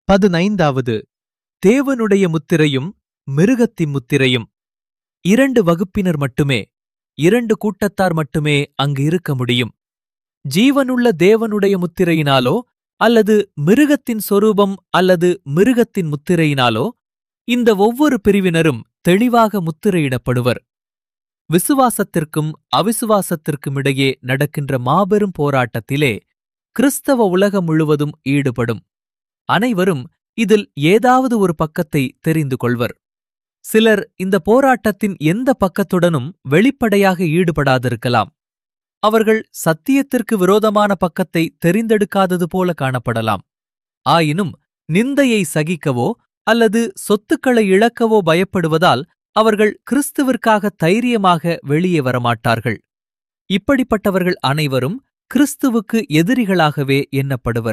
பதினைந்தாவது தேவனுடைய முத்திரையும் மிருகத்தின் முத்திரையும் இரண்டு வகுப்பினர் மட்டுமே இரண்டு கூட்டத்தார் மட்டுமே அங்கு இருக்க முடியும் ஜீவனுள்ள தேவனுடைய முத்திரையினாலோ அல்லது மிருகத்தின் சொரூபம் அல்லது மிருகத்தின் முத்திரையினாலோ இந்த ஒவ்வொரு பிரிவினரும் தெளிவாக முத்திரையிடப்படுவர் விசுவாசத்திற்கும் அவிசுவாசத்திற்கும் இடையே நடக்கின்ற மாபெரும் போராட்டத்திலே கிறிஸ்தவ உலகம் முழுவதும் ஈடுபடும் அனைவரும் இதில் ஏதாவது ஒரு பக்கத்தை தெரிந்து கொள்வர் சிலர் இந்த போராட்டத்தின் எந்த பக்கத்துடனும் வெளிப்படையாக ஈடுபடாதிருக்கலாம் அவர்கள் சத்தியத்திற்கு விரோதமான பக்கத்தை தெரிந்தெடுக்காதது போல காணப்படலாம் ஆயினும் நிந்தையை சகிக்கவோ அல்லது சொத்துக்களை இழக்கவோ பயப்படுவதால் அவர்கள் கிறிஸ்துவிற்காக தைரியமாக வெளியே வரமாட்டார்கள் இப்படிப்பட்டவர்கள் அனைவரும் கிறிஸ்துவுக்கு எதிரிகளாகவே எண்ணப்படுவர்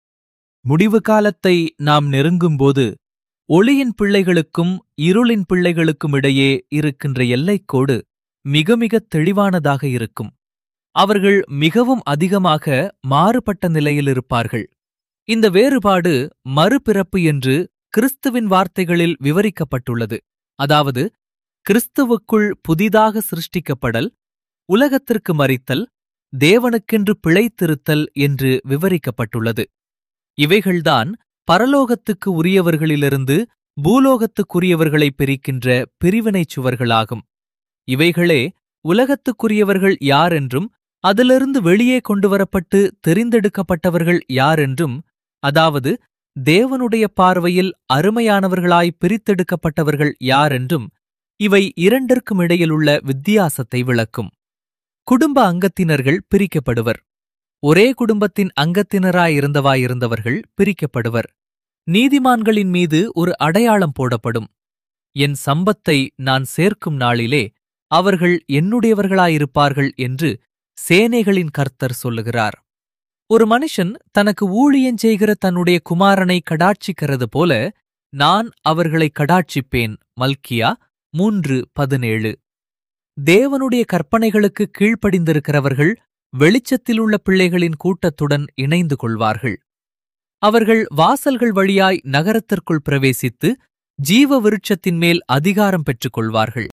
முடிவு காலத்தை நாம் நெருங்கும்போது ஒளியின் பிள்ளைகளுக்கும் இருளின் பிள்ளைகளுக்கும் இடையே இருக்கின்ற எல்லைக்கோடு மிக மிக தெளிவானதாக இருக்கும் அவர்கள் மிகவும் அதிகமாக மாறுபட்ட நிலையில் இருப்பார்கள் இந்த வேறுபாடு மறுபிறப்பு என்று கிறிஸ்துவின் வார்த்தைகளில் விவரிக்கப்பட்டுள்ளது அதாவது கிறிஸ்துவுக்குள் புதிதாக சிருஷ்டிக்கப்படல் உலகத்திற்கு மறித்தல் தேவனுக்கென்று பிழைத்திருத்தல் என்று விவரிக்கப்பட்டுள்ளது இவைகள்தான் பரலோகத்துக்கு உரியவர்களிலிருந்து பூலோகத்துக்குரியவர்களை பிரிக்கின்ற பிரிவினைச் சுவர்களாகும் இவைகளே உலகத்துக்குரியவர்கள் யாரென்றும் அதிலிருந்து வெளியே கொண்டுவரப்பட்டு தெரிந்தெடுக்கப்பட்டவர்கள் யாரென்றும் அதாவது தேவனுடைய பார்வையில் அருமையானவர்களாய் பிரித்தெடுக்கப்பட்டவர்கள் யாரென்றும் இவை இரண்டிற்கும் இடையிலுள்ள வித்தியாசத்தை விளக்கும் குடும்ப அங்கத்தினர்கள் பிரிக்கப்படுவர் ஒரே குடும்பத்தின் அங்கத்தினராயிருந்தவாயிருந்தவர்கள் பிரிக்கப்படுவர் நீதிமான்களின் மீது ஒரு அடையாளம் போடப்படும் என் சம்பத்தை நான் சேர்க்கும் நாளிலே அவர்கள் என்னுடையவர்களாயிருப்பார்கள் என்று சேனைகளின் கர்த்தர் சொல்லுகிறார் ஒரு மனுஷன் தனக்கு ஊழியஞ்செய்கிற தன்னுடைய குமாரனை கடாட்சிக்கிறது போல நான் அவர்களை கடாட்சிப்பேன் மல்கியா மூன்று பதினேழு தேவனுடைய கற்பனைகளுக்கு கீழ்ப்படிந்திருக்கிறவர்கள் வெளிச்சத்திலுள்ள பிள்ளைகளின் கூட்டத்துடன் இணைந்து கொள்வார்கள் அவர்கள் வாசல்கள் வழியாய் நகரத்திற்குள் பிரவேசித்து ஜீவ விருட்சத்தின் மேல் அதிகாரம் பெற்றுக் கொள்வார்கள்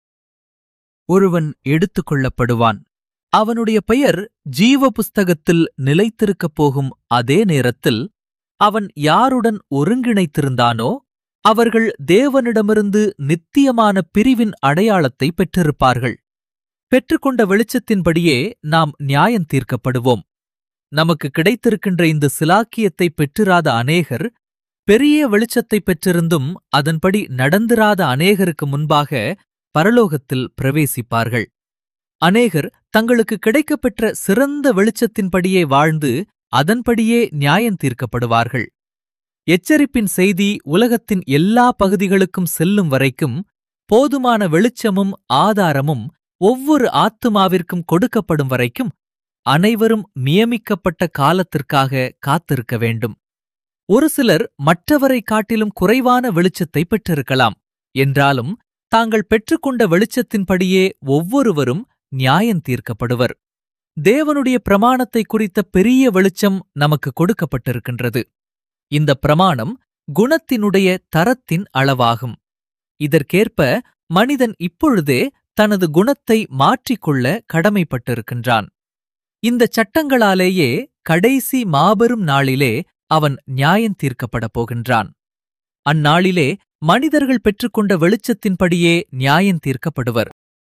ஒருவன் எடுத்துக் கொள்ளப்படுவான் அவனுடைய பெயர் ஜீவ புஸ்தகத்தில் நிலைத்திருக்கப் போகும் அதே நேரத்தில் அவன் யாருடன் ஒருங்கிணைத்திருந்தானோ அவர்கள் தேவனிடமிருந்து நித்தியமான பிரிவின் அடையாளத்தை பெற்றிருப்பார்கள் பெற்றுக்கொண்ட வெளிச்சத்தின்படியே நாம் நியாயம் தீர்க்கப்படுவோம் நமக்கு கிடைத்திருக்கின்ற இந்த சிலாக்கியத்தை பெற்றிராத அநேகர் பெரிய வெளிச்சத்தை பெற்றிருந்தும் அதன்படி நடந்திராத அநேகருக்கு முன்பாக பரலோகத்தில் பிரவேசிப்பார்கள் அநேகர் தங்களுக்கு கிடைக்கப்பெற்ற சிறந்த வெளிச்சத்தின்படியே வாழ்ந்து அதன்படியே நியாயம் தீர்க்கப்படுவார்கள் எச்சரிப்பின் செய்தி உலகத்தின் எல்லா பகுதிகளுக்கும் செல்லும் வரைக்கும் போதுமான வெளிச்சமும் ஆதாரமும் ஒவ்வொரு ஆத்துமாவிற்கும் கொடுக்கப்படும் வரைக்கும் அனைவரும் நியமிக்கப்பட்ட காலத்திற்காக காத்திருக்க வேண்டும் ஒரு சிலர் மற்றவரை காட்டிலும் குறைவான வெளிச்சத்தை பெற்றிருக்கலாம் என்றாலும் தாங்கள் பெற்றுக்கொண்ட வெளிச்சத்தின்படியே ஒவ்வொருவரும் நியாயம் தீர்க்கப்படுவர் தேவனுடைய பிரமாணத்தை குறித்த பெரிய வெளிச்சம் நமக்கு கொடுக்கப்பட்டிருக்கின்றது இந்த பிரமாணம் குணத்தினுடைய தரத்தின் அளவாகும் இதற்கேற்ப மனிதன் இப்பொழுதே தனது குணத்தை மாற்றிக்கொள்ள கடமைப்பட்டிருக்கின்றான் இந்த சட்டங்களாலேயே கடைசி மாபெரும் நாளிலே அவன் நியாயம் தீர்க்கப்படப் போகின்றான் அந்நாளிலே மனிதர்கள் பெற்றுக்கொண்ட வெளிச்சத்தின்படியே நியாயம் தீர்க்கப்படுவர்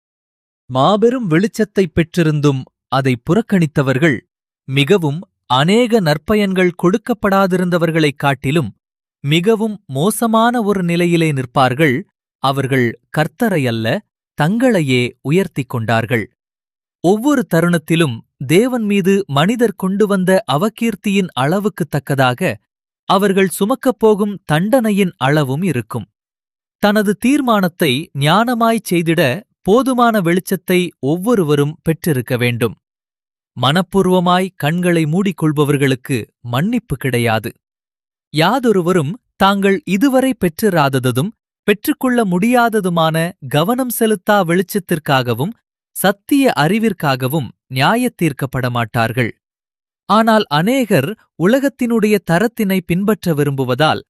மாபெரும் வெளிச்சத்தைப் பெற்றிருந்தும் அதை புறக்கணித்தவர்கள் மிகவும் அநேக நற்பயன்கள் கொடுக்கப்படாதிருந்தவர்களைக் காட்டிலும் மிகவும் மோசமான ஒரு நிலையிலே நிற்பார்கள் அவர்கள் கர்த்தரை அல்ல தங்களையே உயர்த்திக் கொண்டார்கள் ஒவ்வொரு தருணத்திலும் தேவன் மீது மனிதர் கொண்டு வந்த அவகீர்த்தியின் அளவுக்குத் தக்கதாக அவர்கள் சுமக்கப் போகும் தண்டனையின் அளவும் இருக்கும் தனது தீர்மானத்தை ஞானமாய்ச் செய்திட போதுமான வெளிச்சத்தை ஒவ்வொருவரும் பெற்றிருக்க வேண்டும் மனப்பூர்வமாய் கண்களை மூடிக்கொள்பவர்களுக்கு மன்னிப்பு கிடையாது யாதொருவரும் தாங்கள் இதுவரை பெற்றிராததும் பெற்றுக்கொள்ள முடியாததுமான கவனம் செலுத்தா வெளிச்சத்திற்காகவும் சத்திய அறிவிற்காகவும் நியாயத்தீர்க்கப்பட மாட்டார்கள் ஆனால் அநேகர் உலகத்தினுடைய தரத்தினை பின்பற்ற விரும்புவதால்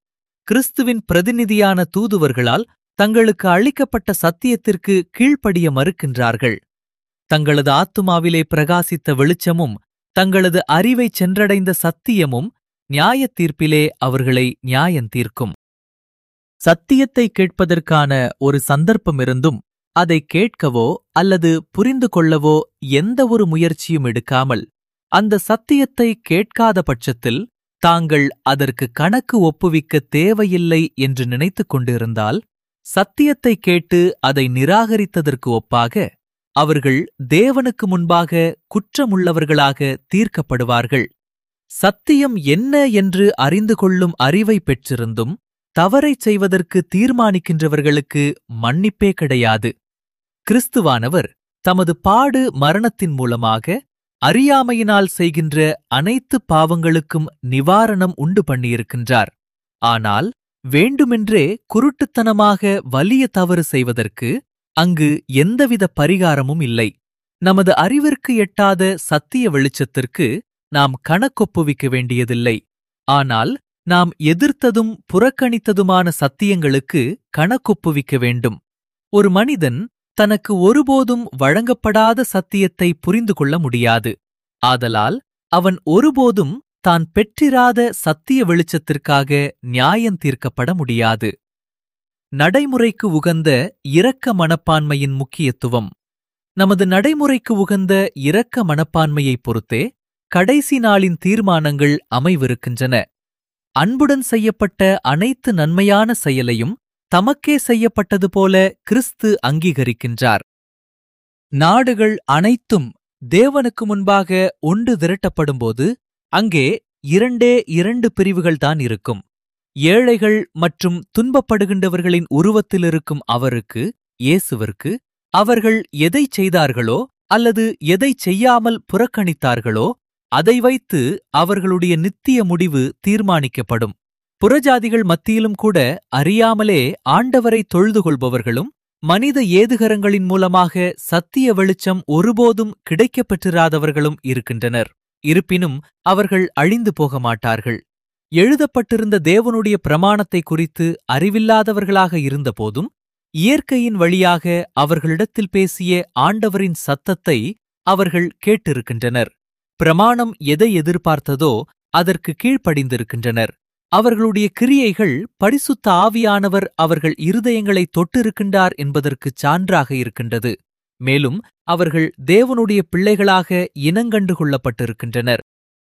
கிறிஸ்துவின் பிரதிநிதியான தூதுவர்களால் தங்களுக்கு அளிக்கப்பட்ட சத்தியத்திற்கு கீழ்ப்படிய மறுக்கின்றார்கள் தங்களது ஆத்துமாவிலே பிரகாசித்த வெளிச்சமும் தங்களது அறிவைச் சென்றடைந்த சத்தியமும் நியாயத் தீர்ப்பிலே அவர்களை நியாயந்தீர்க்கும் சத்தியத்தை கேட்பதற்கான ஒரு சந்தர்ப்பமிருந்தும் அதை கேட்கவோ அல்லது புரிந்து கொள்ளவோ எந்த ஒரு முயற்சியும் எடுக்காமல் அந்த சத்தியத்தை கேட்காத பட்சத்தில் தாங்கள் அதற்கு கணக்கு ஒப்புவிக்க தேவையில்லை என்று நினைத்துக் கொண்டிருந்தால் சத்தியத்தை கேட்டு அதை நிராகரித்ததற்கு ஒப்பாக அவர்கள் தேவனுக்கு முன்பாக குற்றமுள்ளவர்களாக தீர்க்கப்படுவார்கள் சத்தியம் என்ன என்று அறிந்து கொள்ளும் அறிவை பெற்றிருந்தும் தவறைச் செய்வதற்கு தீர்மானிக்கின்றவர்களுக்கு மன்னிப்பே கிடையாது கிறிஸ்துவானவர் தமது பாடு மரணத்தின் மூலமாக அறியாமையினால் செய்கின்ற அனைத்து பாவங்களுக்கும் நிவாரணம் உண்டு பண்ணியிருக்கின்றார் ஆனால் வேண்டுமென்றே குருட்டுத்தனமாக வலிய தவறு செய்வதற்கு அங்கு எந்தவித பரிகாரமும் இல்லை நமது அறிவிற்கு எட்டாத சத்திய வெளிச்சத்திற்கு நாம் கணக்கொப்புவிக்க வேண்டியதில்லை ஆனால் நாம் எதிர்த்ததும் புறக்கணித்ததுமான சத்தியங்களுக்கு கணக்கொப்புவிக்க வேண்டும் ஒரு மனிதன் தனக்கு ஒருபோதும் வழங்கப்படாத சத்தியத்தை புரிந்து கொள்ள முடியாது ஆதலால் அவன் ஒருபோதும் தான் பெற்றிராத சத்திய வெளிச்சத்திற்காக நியாயம் தீர்க்கப்பட முடியாது நடைமுறைக்கு உகந்த இரக்க மனப்பான்மையின் முக்கியத்துவம் நமது நடைமுறைக்கு உகந்த இரக்க மனப்பான்மையைப் பொறுத்தே கடைசி நாளின் தீர்மானங்கள் அமைவிருக்கின்றன அன்புடன் செய்யப்பட்ட அனைத்து நன்மையான செயலையும் தமக்கே செய்யப்பட்டது போல கிறிஸ்து அங்கீகரிக்கின்றார் நாடுகள் அனைத்தும் தேவனுக்கு முன்பாக ஒன்று திரட்டப்படும்போது அங்கே இரண்டே இரண்டு பிரிவுகள்தான் இருக்கும் ஏழைகள் மற்றும் துன்பப்படுகின்றவர்களின் உருவத்தில் இருக்கும் அவருக்கு இயேசுவிற்கு அவர்கள் எதை செய்தார்களோ அல்லது எதை செய்யாமல் புறக்கணித்தார்களோ அதை வைத்து அவர்களுடைய நித்திய முடிவு தீர்மானிக்கப்படும் புறஜாதிகள் மத்தியிலும் கூட அறியாமலே ஆண்டவரை தொழுது கொள்பவர்களும் மனித ஏதுகரங்களின் மூலமாக சத்திய வெளிச்சம் ஒருபோதும் கிடைக்கப் பெற்றிராதவர்களும் இருக்கின்றனர் இருப்பினும் அவர்கள் அழிந்து போக மாட்டார்கள் எழுதப்பட்டிருந்த தேவனுடைய பிரமாணத்தை குறித்து அறிவில்லாதவர்களாக இருந்தபோதும் இயற்கையின் வழியாக அவர்களிடத்தில் பேசிய ஆண்டவரின் சத்தத்தை அவர்கள் கேட்டிருக்கின்றனர் பிரமாணம் எதை எதிர்பார்த்ததோ அதற்கு கீழ்ப்படிந்திருக்கின்றனர் அவர்களுடைய கிரியைகள் பரிசுத்த ஆவியானவர் அவர்கள் இருதயங்களை தொட்டிருக்கின்றார் என்பதற்குச் சான்றாக இருக்கின்றது மேலும் அவர்கள் தேவனுடைய பிள்ளைகளாக இனங்கண்டு கொள்ளப்பட்டிருக்கின்றனர்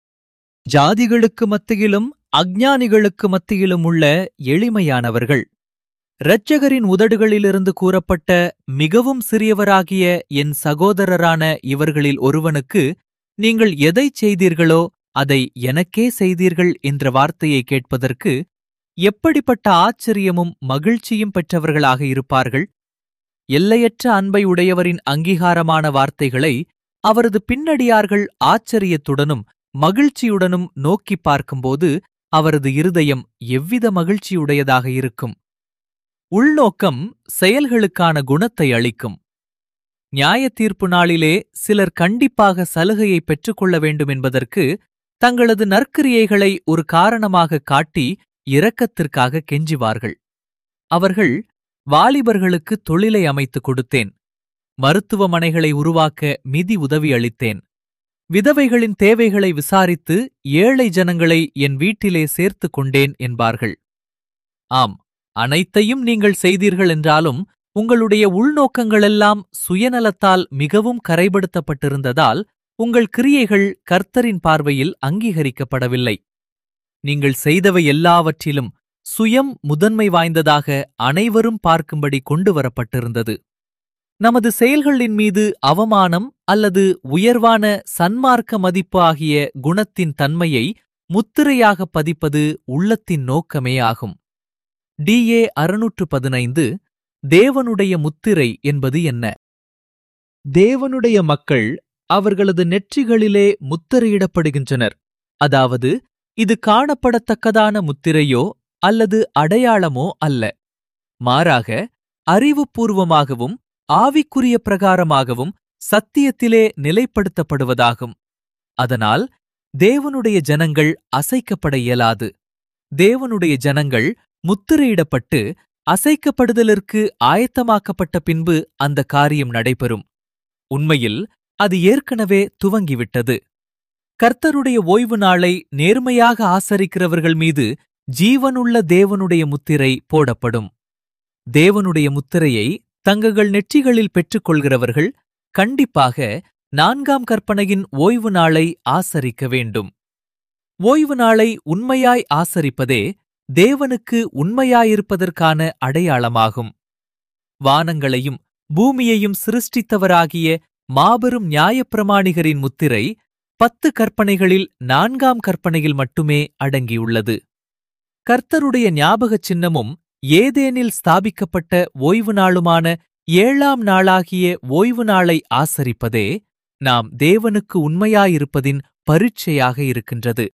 ஜாதிகளுக்கு மத்தியிலும் அஞ்ஞானிகளுக்கு மத்தியிலும் உள்ள எளிமையானவர்கள் இரட்சகரின் உதடுகளிலிருந்து கூறப்பட்ட மிகவும் சிறியவராகிய என் சகோதரரான இவர்களில் ஒருவனுக்கு நீங்கள் எதைச் செய்தீர்களோ அதை எனக்கே செய்தீர்கள் என்ற வார்த்தையை கேட்பதற்கு எப்படிப்பட்ட ஆச்சரியமும் மகிழ்ச்சியும் பெற்றவர்களாக இருப்பார்கள் எல்லையற்ற அன்பை உடையவரின் அங்கீகாரமான வார்த்தைகளை அவரது பின்னடியார்கள் ஆச்சரியத்துடனும் மகிழ்ச்சியுடனும் நோக்கிப் பார்க்கும்போது அவரது இருதயம் எவ்வித மகிழ்ச்சியுடையதாக இருக்கும் உள்நோக்கம் செயல்களுக்கான குணத்தை அளிக்கும் நியாயத் தீர்ப்பு நாளிலே சிலர் கண்டிப்பாக சலுகையை பெற்றுக்கொள்ள வேண்டும் என்பதற்கு தங்களது நற்கிரியைகளை ஒரு காரணமாக காட்டி இரக்கத்திற்காக கெஞ்சுவார்கள் அவர்கள் வாலிபர்களுக்கு தொழிலை அமைத்துக் கொடுத்தேன் மருத்துவமனைகளை உருவாக்க மிதி உதவி அளித்தேன் விதவைகளின் தேவைகளை விசாரித்து ஏழை ஜனங்களை என் வீட்டிலே சேர்த்துக் கொண்டேன் என்பார்கள் ஆம் அனைத்தையும் நீங்கள் செய்தீர்கள் என்றாலும் உங்களுடைய உள்நோக்கங்களெல்லாம் சுயநலத்தால் மிகவும் கரைபடுத்தப்பட்டிருந்ததால் உங்கள் கிரியைகள் கர்த்தரின் பார்வையில் அங்கீகரிக்கப்படவில்லை நீங்கள் செய்தவை எல்லாவற்றிலும் சுயம் முதன்மை வாய்ந்ததாக அனைவரும் பார்க்கும்படி கொண்டு வரப்பட்டிருந்தது நமது செயல்களின் மீது அவமானம் அல்லது உயர்வான சன்மார்க்க மதிப்பு ஆகிய குணத்தின் தன்மையை முத்திரையாக பதிப்பது உள்ளத்தின் நோக்கமே ஆகும் டி ஏ அறுநூற்று பதினைந்து தேவனுடைய முத்திரை என்பது என்ன தேவனுடைய மக்கள் அவர்களது நெற்றிகளிலே முத்திரையிடப்படுகின்றனர் அதாவது இது காணப்படத்தக்கதான முத்திரையோ அல்லது அடையாளமோ அல்ல மாறாக அறிவுபூர்வமாகவும் ஆவிக்குரிய பிரகாரமாகவும் சத்தியத்திலே நிலைப்படுத்தப்படுவதாகும் அதனால் தேவனுடைய ஜனங்கள் அசைக்கப்பட இயலாது தேவனுடைய ஜனங்கள் முத்திரையிடப்பட்டு அசைக்கப்படுதலிற்கு ஆயத்தமாக்கப்பட்ட பின்பு அந்த காரியம் நடைபெறும் உண்மையில் அது ஏற்கனவே துவங்கிவிட்டது கர்த்தருடைய ஓய்வு நாளை நேர்மையாக ஆசரிக்கிறவர்கள் மீது ஜீவனுள்ள தேவனுடைய முத்திரை போடப்படும் தேவனுடைய முத்திரையை தங்கள் நெற்றிகளில் பெற்றுக்கொள்கிறவர்கள் கண்டிப்பாக நான்காம் கற்பனையின் ஓய்வு நாளை ஆசரிக்க வேண்டும் ஓய்வு நாளை உண்மையாய் ஆசரிப்பதே தேவனுக்கு உண்மையாயிருப்பதற்கான அடையாளமாகும் வானங்களையும் பூமியையும் சிருஷ்டித்தவராகிய மாபெரும் நியாயப்பிரமாணிகரின் முத்திரை பத்து கற்பனைகளில் நான்காம் கற்பனையில் மட்டுமே அடங்கியுள்ளது கர்த்தருடைய ஞாபகச் சின்னமும் ஏதேனில் ஸ்தாபிக்கப்பட்ட ஓய்வு நாளுமான ஏழாம் நாளாகிய ஓய்வு நாளை ஆசரிப்பதே நாம் தேவனுக்கு உண்மையாயிருப்பதின் பரீட்சையாக இருக்கின்றது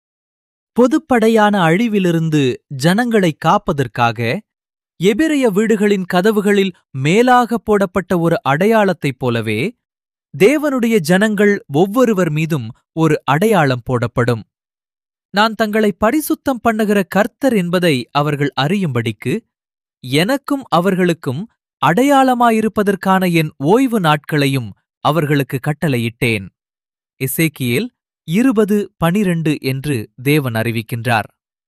பொதுப்படையான அழிவிலிருந்து ஜனங்களைக் காப்பதற்காக எபிரைய வீடுகளின் கதவுகளில் மேலாக போடப்பட்ட ஒரு அடையாளத்தைப் போலவே தேவனுடைய ஜனங்கள் ஒவ்வொருவர் மீதும் ஒரு அடையாளம் போடப்படும் நான் தங்களை பரிசுத்தம் பண்ணுகிற கர்த்தர் என்பதை அவர்கள் அறியும்படிக்கு எனக்கும் அவர்களுக்கும் அடையாளமாயிருப்பதற்கான என் ஓய்வு நாட்களையும் அவர்களுக்கு கட்டளையிட்டேன் எசேக்கியேல் இருபது பனிரெண்டு என்று தேவன் அறிவிக்கின்றார்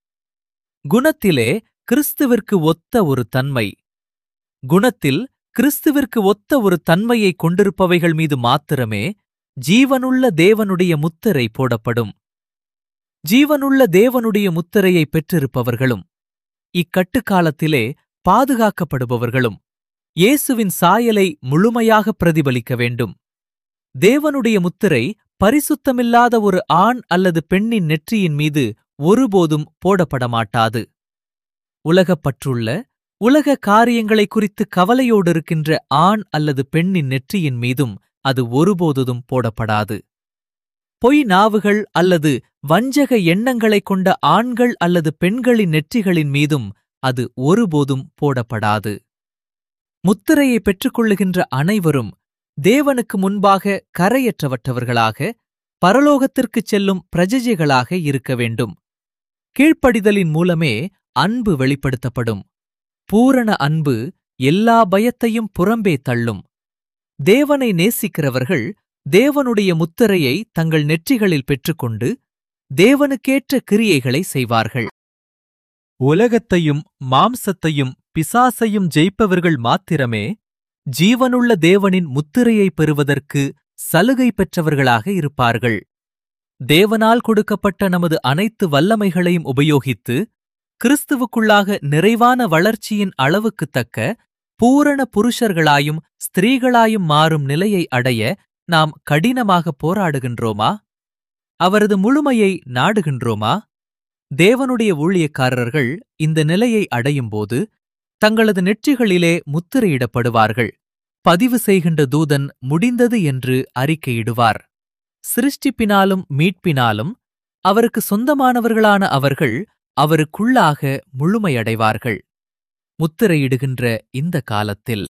குணத்திலே கிறிஸ்துவிற்கு ஒத்த ஒரு தன்மை குணத்தில் கிறிஸ்துவிற்கு ஒத்த ஒரு தன்மையை கொண்டிருப்பவைகள் மீது மாத்திரமே ஜீவனுள்ள தேவனுடைய முத்திரை போடப்படும் ஜீவனுள்ள தேவனுடைய முத்திரையை பெற்றிருப்பவர்களும் இக்கட்டுக்காலத்திலே பாதுகாக்கப்படுபவர்களும் இயேசுவின் சாயலை முழுமையாக பிரதிபலிக்க வேண்டும் தேவனுடைய முத்திரை பரிசுத்தமில்லாத ஒரு ஆண் அல்லது பெண்ணின் நெற்றியின் மீது ஒருபோதும் போடப்பட மாட்டாது உலகப்பற்றுள்ள உலக காரியங்களை குறித்து கவலையோடு இருக்கின்ற ஆண் அல்லது பெண்ணின் நெற்றியின் மீதும் அது ஒருபோதும் போடப்படாது பொய் நாவுகள் அல்லது வஞ்சக எண்ணங்களைக் கொண்ட ஆண்கள் அல்லது பெண்களின் நெற்றிகளின் மீதும் அது ஒருபோதும் போடப்படாது முத்திரையை பெற்றுக்கொள்ளுகின்ற அனைவரும் தேவனுக்கு முன்பாக கரையற்றவற்றவர்களாக பரலோகத்திற்குச் செல்லும் பிரஜைகளாக இருக்க வேண்டும் கீழ்ப்படிதலின் மூலமே அன்பு வெளிப்படுத்தப்படும் பூரண அன்பு எல்லா பயத்தையும் புறம்பே தள்ளும் தேவனை நேசிக்கிறவர்கள் தேவனுடைய முத்திரையை தங்கள் நெற்றிகளில் பெற்றுக்கொண்டு தேவனுக்கேற்ற கிரியைகளை செய்வார்கள் உலகத்தையும் மாம்சத்தையும் பிசாசையும் ஜெயிப்பவர்கள் மாத்திரமே ஜீவனுள்ள தேவனின் முத்திரையை பெறுவதற்கு சலுகை பெற்றவர்களாக இருப்பார்கள் தேவனால் கொடுக்கப்பட்ட நமது அனைத்து வல்லமைகளையும் உபயோகித்து கிறிஸ்துவுக்குள்ளாக நிறைவான வளர்ச்சியின் அளவுக்குத் தக்க பூரண புருஷர்களாயும் ஸ்திரீகளாயும் மாறும் நிலையை அடைய நாம் கடினமாக போராடுகின்றோமா அவரது முழுமையை நாடுகின்றோமா தேவனுடைய ஊழியக்காரர்கள் இந்த நிலையை அடையும்போது தங்களது நெற்றிகளிலே முத்திரையிடப்படுவார்கள் பதிவு செய்கின்ற தூதன் முடிந்தது என்று அறிக்கையிடுவார் சிருஷ்டிப்பினாலும் மீட்பினாலும் அவருக்கு சொந்தமானவர்களான அவர்கள் அவருக்குள்ளாக முழுமையடைவார்கள் முத்திரையிடுகின்ற இந்த காலத்தில்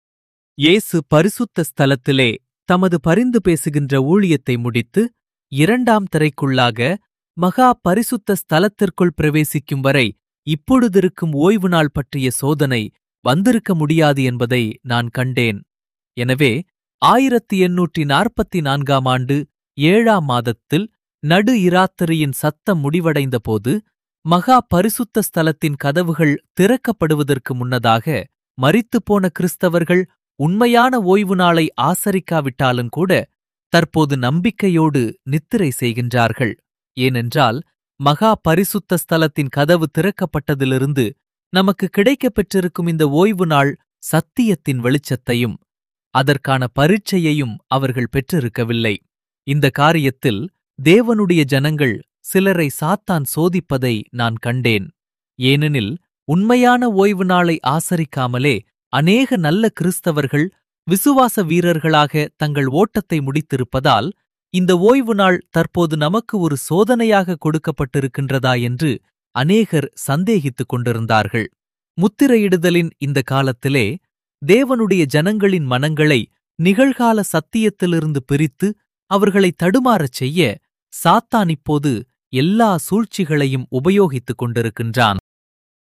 இயேசு பரிசுத்த ஸ்தலத்திலே தமது பரிந்து பேசுகின்ற ஊழியத்தை முடித்து இரண்டாம் திரைக்குள்ளாக மகா பரிசுத்த ஸ்தலத்திற்குள் பிரவேசிக்கும் வரை இப்பொழுதிருக்கும் ஓய்வு நாள் பற்றிய சோதனை வந்திருக்க முடியாது என்பதை நான் கண்டேன் எனவே ஆயிரத்தி எண்ணூற்றி நாற்பத்தி நான்காம் ஆண்டு ஏழாம் மாதத்தில் நடு இராத்திரியின் சத்தம் முடிவடைந்தபோது மகா பரிசுத்த ஸ்தலத்தின் கதவுகள் திறக்கப்படுவதற்கு முன்னதாக மரித்துப்போன கிறிஸ்தவர்கள் உண்மையான ஓய்வு நாளை ஆசரிக்காவிட்டாலும் கூட தற்போது நம்பிக்கையோடு நித்திரை செய்கின்றார்கள் ஏனென்றால் மகா பரிசுத்த ஸ்தலத்தின் கதவு திறக்கப்பட்டதிலிருந்து நமக்கு கிடைக்கப் பெற்றிருக்கும் இந்த ஓய்வு நாள் சத்தியத்தின் வெளிச்சத்தையும் அதற்கான பரீட்சையையும் அவர்கள் பெற்றிருக்கவில்லை இந்த காரியத்தில் தேவனுடைய ஜனங்கள் சிலரை சாத்தான் சோதிப்பதை நான் கண்டேன் ஏனெனில் உண்மையான ஓய்வு நாளை ஆசரிக்காமலே அநேக நல்ல கிறிஸ்தவர்கள் விசுவாச வீரர்களாக தங்கள் ஓட்டத்தை முடித்திருப்பதால் இந்த ஓய்வு நாள் தற்போது நமக்கு ஒரு சோதனையாக கொடுக்கப்பட்டிருக்கின்றதா என்று அநேகர் சந்தேகித்துக் கொண்டிருந்தார்கள் முத்திரையிடுதலின் இந்த காலத்திலே தேவனுடைய ஜனங்களின் மனங்களை நிகழ்கால சத்தியத்திலிருந்து பிரித்து அவர்களை தடுமாறச் செய்ய சாத்தான் இப்போது எல்லா சூழ்ச்சிகளையும் உபயோகித்துக் கொண்டிருக்கின்றான்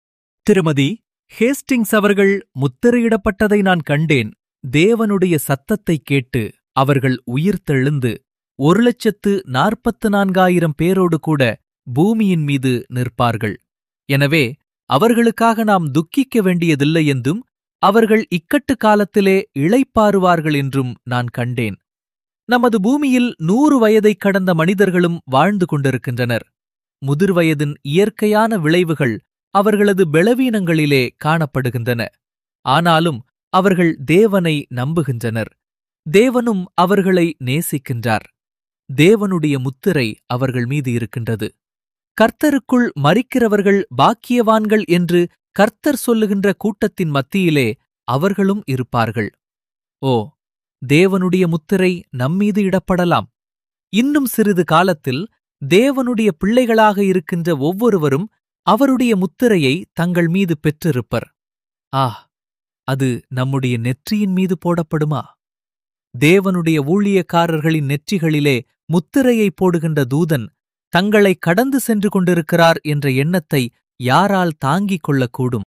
திருமதி ஹேஸ்டிங்ஸ் அவர்கள் முத்திரையிடப்பட்டதை நான் கண்டேன் தேவனுடைய சத்தத்தைக் கேட்டு அவர்கள் உயிர்த்தெழுந்து ஒரு லட்சத்து நாற்பத்து நான்காயிரம் பேரோடு கூட பூமியின் மீது நிற்பார்கள் எனவே அவர்களுக்காக நாம் துக்கிக்க வேண்டியதில்லை என்றும் அவர்கள் இக்கட்டு காலத்திலே இளைப்பாறுவார்கள் என்றும் நான் கண்டேன் நமது பூமியில் நூறு வயதைக் கடந்த மனிதர்களும் வாழ்ந்து கொண்டிருக்கின்றனர் முதிர்வயதின் இயற்கையான விளைவுகள் அவர்களது பலவீனங்களிலே காணப்படுகின்றன ஆனாலும் அவர்கள் தேவனை நம்புகின்றனர் தேவனும் அவர்களை நேசிக்கின்றார் தேவனுடைய முத்திரை அவர்கள் மீது இருக்கின்றது கர்த்தருக்குள் மறிக்கிறவர்கள் பாக்கியவான்கள் என்று கர்த்தர் சொல்லுகின்ற கூட்டத்தின் மத்தியிலே அவர்களும் இருப்பார்கள் ஓ தேவனுடைய முத்திரை நம்மீது இடப்படலாம் இன்னும் சிறிது காலத்தில் தேவனுடைய பிள்ளைகளாக இருக்கின்ற ஒவ்வொருவரும் அவருடைய முத்திரையை தங்கள் மீது பெற்றிருப்பர் ஆ அது நம்முடைய நெற்றியின் மீது போடப்படுமா தேவனுடைய ஊழியக்காரர்களின் நெற்றிகளிலே முத்திரையை போடுகின்ற தூதன் தங்களை கடந்து சென்று கொண்டிருக்கிறார் என்ற எண்ணத்தை யாரால் தாங்கிக் கொள்ளக்கூடும்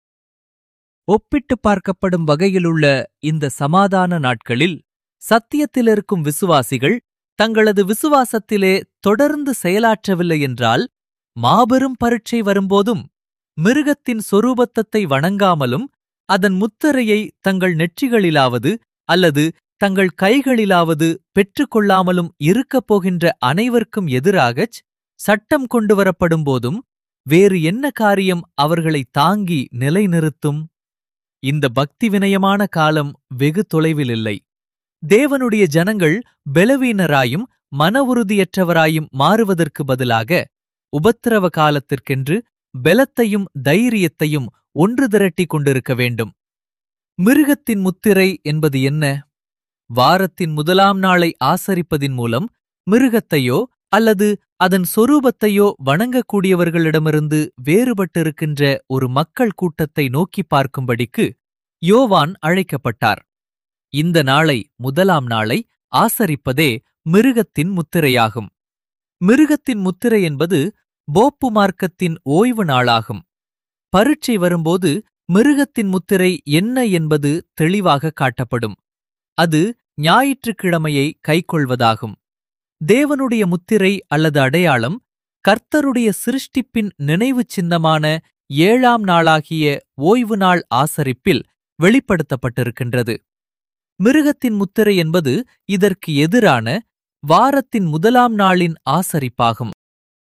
ஒப்பிட்டு பார்க்கப்படும் வகையிலுள்ள இந்த சமாதான நாட்களில் சத்தியத்தில் இருக்கும் விசுவாசிகள் தங்களது விசுவாசத்திலே தொடர்ந்து செயலாற்றவில்லை என்றால் மாபெரும் பரீட்சை வரும்போதும் மிருகத்தின் சொரூபத்தத்தை வணங்காமலும் அதன் முத்திரையை தங்கள் நெற்றிகளிலாவது அல்லது தங்கள் கைகளிலாவது பெற்றுக்கொள்ளாமலும் இருக்கப் போகின்ற அனைவருக்கும் எதிராகச் சட்டம் கொண்டு வரப்படும் போதும் வேறு என்ன காரியம் அவர்களை தாங்கி நிலைநிறுத்தும் இந்த பக்தி வினயமான காலம் வெகு தொலைவில் இல்லை தேவனுடைய ஜனங்கள் பலவீனராயும் மன உறுதியற்றவராயும் மாறுவதற்கு பதிலாக உபத்திரவ காலத்திற்கென்று பலத்தையும் தைரியத்தையும் ஒன்று திரட்டிக் கொண்டிருக்க வேண்டும் மிருகத்தின் முத்திரை என்பது என்ன வாரத்தின் முதலாம் நாளை ஆசரிப்பதின் மூலம் மிருகத்தையோ அல்லது அதன் சொரூபத்தையோ வணங்கக்கூடியவர்களிடமிருந்து வேறுபட்டிருக்கின்ற ஒரு மக்கள் கூட்டத்தை நோக்கி பார்க்கும்படிக்கு யோவான் அழைக்கப்பட்டார் இந்த நாளை முதலாம் நாளை ஆசரிப்பதே மிருகத்தின் முத்திரையாகும் மிருகத்தின் முத்திரை என்பது போப்பு மார்க்கத்தின் ஓய்வு நாளாகும் பரீட்சை வரும்போது மிருகத்தின் முத்திரை என்ன என்பது தெளிவாக காட்டப்படும் அது ஞாயிற்றுக்கிழமையை கைக்கொள்வதாகும் தேவனுடைய முத்திரை அல்லது அடையாளம் கர்த்தருடைய சிருஷ்டிப்பின் நினைவுச் சின்னமான ஏழாம் நாளாகிய ஓய்வு நாள் ஆசரிப்பில் வெளிப்படுத்தப்பட்டிருக்கின்றது மிருகத்தின் முத்திரை என்பது இதற்கு எதிரான வாரத்தின் முதலாம் நாளின் ஆசரிப்பாகும்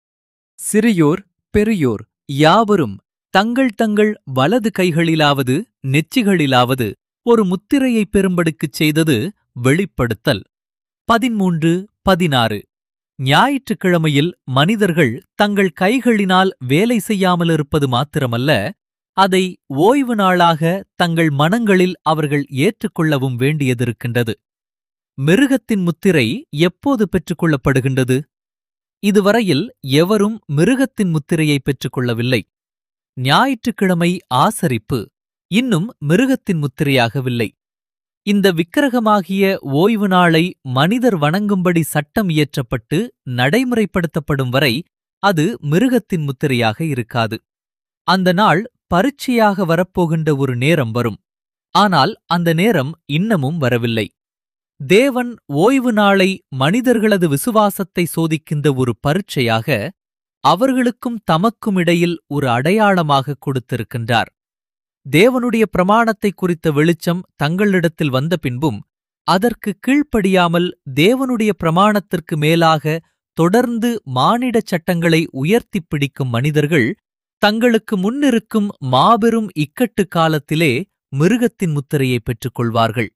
சிறியோர் பெரியோர் யாவரும் தங்கள் தங்கள் வலது கைகளிலாவது நெற்றிகளிலாவது ஒரு முத்திரையை பெறும்படிக்குச் செய்தது வெளிப்படுத்தல் பதிமூன்று பதினாறு ஞாயிற்றுக்கிழமையில் மனிதர்கள் தங்கள் கைகளினால் வேலை செய்யாமலிருப்பது மாத்திரமல்ல அதை ஓய்வு நாளாக தங்கள் மனங்களில் அவர்கள் ஏற்றுக்கொள்ளவும் வேண்டியதிருக்கின்றது மிருகத்தின் முத்திரை எப்போது பெற்றுக்கொள்ளப்படுகின்றது இதுவரையில் எவரும் மிருகத்தின் முத்திரையை பெற்றுக்கொள்ளவில்லை ஞாயிற்றுக்கிழமை ஆசரிப்பு இன்னும் மிருகத்தின் முத்திரையாகவில்லை இந்த விக்கிரகமாகிய ஓய்வு நாளை மனிதர் வணங்கும்படி சட்டம் இயற்றப்பட்டு நடைமுறைப்படுத்தப்படும் வரை அது மிருகத்தின் முத்திரையாக இருக்காது அந்த நாள் பரீட்சையாக வரப்போகின்ற ஒரு நேரம் வரும் ஆனால் அந்த நேரம் இன்னமும் வரவில்லை தேவன் ஓய்வு நாளை மனிதர்களது விசுவாசத்தை சோதிக்கின்ற ஒரு பரீட்சையாக அவர்களுக்கும் தமக்கும் இடையில் ஒரு அடையாளமாக கொடுத்திருக்கின்றார் தேவனுடைய பிரமாணத்தை குறித்த வெளிச்சம் தங்களிடத்தில் வந்த பின்பும் அதற்கு கீழ்ப்படியாமல் தேவனுடைய பிரமாணத்திற்கு மேலாக தொடர்ந்து மானிடச் சட்டங்களை உயர்த்திப் பிடிக்கும் மனிதர்கள் தங்களுக்கு முன்னிருக்கும் மாபெரும் இக்கட்டு காலத்திலே மிருகத்தின் முத்திரையை பெற்றுக்கொள்வார்கள்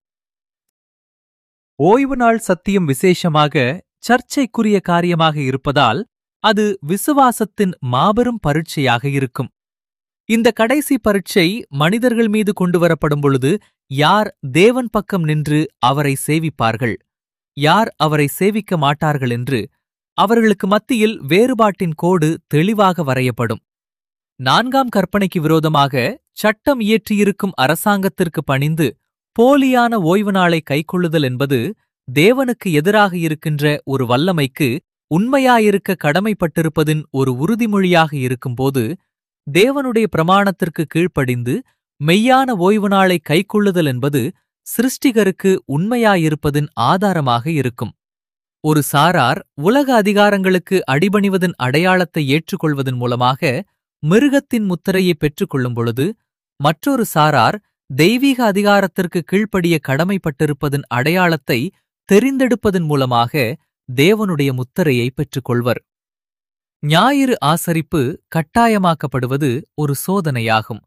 ஓய்வு நாள் சத்தியம் விசேஷமாக சர்ச்சைக்குரிய காரியமாக இருப்பதால் அது விசுவாசத்தின் மாபெரும் பரீட்சையாக இருக்கும் இந்த கடைசி பரீட்சை மனிதர்கள் மீது கொண்டு வரப்படும் பொழுது யார் தேவன் பக்கம் நின்று அவரை சேவிப்பார்கள் யார் அவரை சேவிக்க மாட்டார்கள் என்று அவர்களுக்கு மத்தியில் வேறுபாட்டின் கோடு தெளிவாக வரையப்படும் நான்காம் கற்பனைக்கு விரோதமாக சட்டம் இயற்றியிருக்கும் அரசாங்கத்திற்கு பணிந்து போலியான ஓய்வு நாளை கைக்கொள்ளுதல் என்பது தேவனுக்கு எதிராக இருக்கின்ற ஒரு வல்லமைக்கு உண்மையாயிருக்க கடமைப்பட்டிருப்பதின் ஒரு உறுதிமொழியாக இருக்கும்போது தேவனுடைய பிரமாணத்திற்கு கீழ்ப்படிந்து மெய்யான ஓய்வு நாளை கைக்கொள்ளுதல் என்பது சிருஷ்டிகருக்கு உண்மையாயிருப்பதின் ஆதாரமாக இருக்கும் ஒரு சாரார் உலக அதிகாரங்களுக்கு அடிபணிவதன் அடையாளத்தை ஏற்றுக்கொள்வதன் மூலமாக மிருகத்தின் முத்திரையை பெற்றுக்கொள்ளும் பொழுது மற்றொரு சாரார் தெய்வீக அதிகாரத்திற்கு கீழ்ப்படிய கடமைப்பட்டிருப்பதன் அடையாளத்தை தெரிந்தெடுப்பதன் மூலமாக தேவனுடைய முத்திரையை பெற்றுக்கொள்வர் ஞாயிறு ஆசரிப்பு கட்டாயமாக்கப்படுவது ஒரு சோதனையாகும்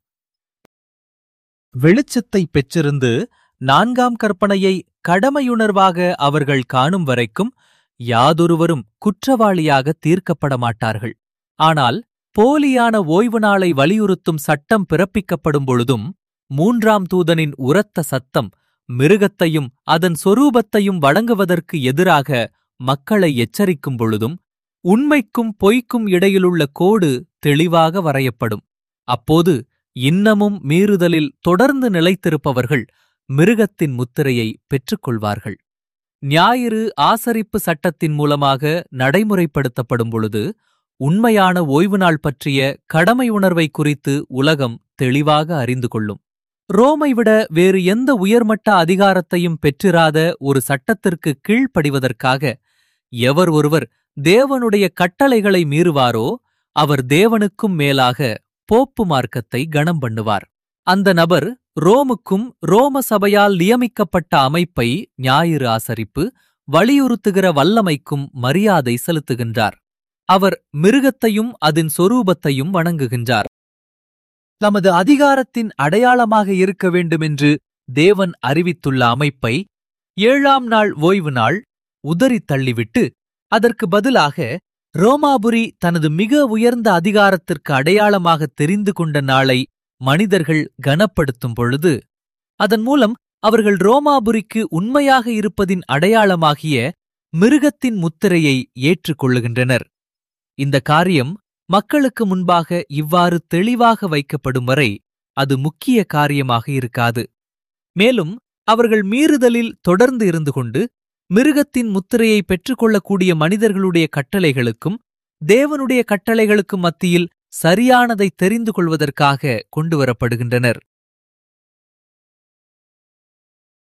வெளிச்சத்தை பெற்றிருந்து நான்காம் கற்பனையை கடமையுணர்வாக அவர்கள் காணும் வரைக்கும் யாதொருவரும் குற்றவாளியாக தீர்க்கப்பட மாட்டார்கள் ஆனால் போலியான ஓய்வு நாளை வலியுறுத்தும் சட்டம் பிறப்பிக்கப்படும் பொழுதும் மூன்றாம் தூதனின் உரத்த சத்தம் மிருகத்தையும் அதன் சொரூபத்தையும் வழங்குவதற்கு எதிராக மக்களை எச்சரிக்கும் பொழுதும் உண்மைக்கும் பொய்க்கும் இடையிலுள்ள கோடு தெளிவாக வரையப்படும் அப்போது இன்னமும் மீறுதலில் தொடர்ந்து நிலைத்திருப்பவர்கள் மிருகத்தின் முத்திரையை பெற்றுக்கொள்வார்கள் ஞாயிறு ஆசரிப்பு சட்டத்தின் மூலமாக நடைமுறைப்படுத்தப்படும் பொழுது உண்மையான ஓய்வு நாள் பற்றிய கடமை உணர்வை குறித்து உலகம் தெளிவாக அறிந்து கொள்ளும் ரோமை விட வேறு எந்த உயர்மட்ட அதிகாரத்தையும் பெற்றிராத ஒரு சட்டத்திற்கு கீழ்ப்படிவதற்காக எவர் ஒருவர் தேவனுடைய கட்டளைகளை மீறுவாரோ அவர் தேவனுக்கும் மேலாக போப்பு மார்க்கத்தை கணம் பண்ணுவார் அந்த நபர் ரோமுக்கும் ரோம சபையால் நியமிக்கப்பட்ட அமைப்பை ஞாயிறு ஆசரிப்பு வலியுறுத்துகிற வல்லமைக்கும் மரியாதை செலுத்துகின்றார் அவர் மிருகத்தையும் அதன் சொரூபத்தையும் வணங்குகின்றார் தமது அதிகாரத்தின் அடையாளமாக இருக்க வேண்டுமென்று தேவன் அறிவித்துள்ள அமைப்பை ஏழாம் நாள் ஓய்வு நாள் உதறித் தள்ளிவிட்டு அதற்கு பதிலாக ரோமாபுரி தனது மிக உயர்ந்த அதிகாரத்திற்கு அடையாளமாக தெரிந்து கொண்ட நாளை மனிதர்கள் கனப்படுத்தும் பொழுது அதன் மூலம் அவர்கள் ரோமாபுரிக்கு உண்மையாக இருப்பதின் அடையாளமாகிய மிருகத்தின் முத்திரையை ஏற்றுக்கொள்ளுகின்றனர் இந்த காரியம் மக்களுக்கு முன்பாக இவ்வாறு தெளிவாக வைக்கப்படும் வரை அது முக்கிய காரியமாக இருக்காது மேலும் அவர்கள் மீறுதலில் தொடர்ந்து இருந்து கொண்டு மிருகத்தின் முத்திரையை பெற்றுக்கொள்ளக்கூடிய மனிதர்களுடைய கட்டளைகளுக்கும் தேவனுடைய கட்டளைகளுக்கும் மத்தியில் சரியானதை தெரிந்து கொள்வதற்காக கொண்டுவரப்படுகின்றனர்